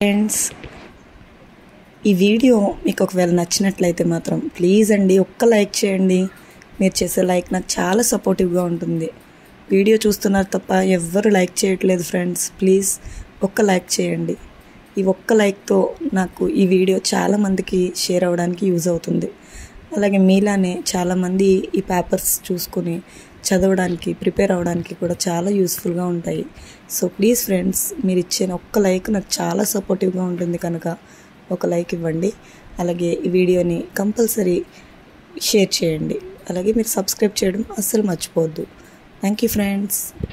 friends ఈ video మీకు ఒకవేళ నచ్చినట్లయితే మాత్రం ప్లీజ్ అండి ఒక్క లైక్ చేయండి మీరు చేసే లైక్ నాకు చాలా సపోర్టివ్గా ఉంటుంది వీడియో చూస్తున్నారు తప్ప ఎవ్వరు లైక్ చేయట్లేదు ఫ్రెండ్స్ ప్లీజ్ ఒక్క లైక్ చేయండి ఈ ఒక్క లైక్తో నాకు ఈ వీడియో చాలామందికి షేర్ అవ్వడానికి యూజ్ అవుతుంది అలాగే మీలానే చాలామంది ఈ పేపర్స్ చూసుకొని చదవడానికి ప్రిపేర్ అవ్వడానికి కూడా చాలా యూస్ఫుల్గా ఉంటాయి సో ప్లీజ్ ఫ్రెండ్స్ మీరు ఇచ్చిన ఒక్క లైక్ నాకు చాలా సపోర్టివ్గా ఉంటుంది కనుక ఒక లైక్ ఇవ్వండి అలాగే ఈ వీడియోని కంపల్సరీ షేర్ చేయండి అలాగే మీరు సబ్స్క్రైబ్ చేయడం అస్సలు మర్చిపోవద్దు థ్యాంక్ యూ ఫ్రెండ్స్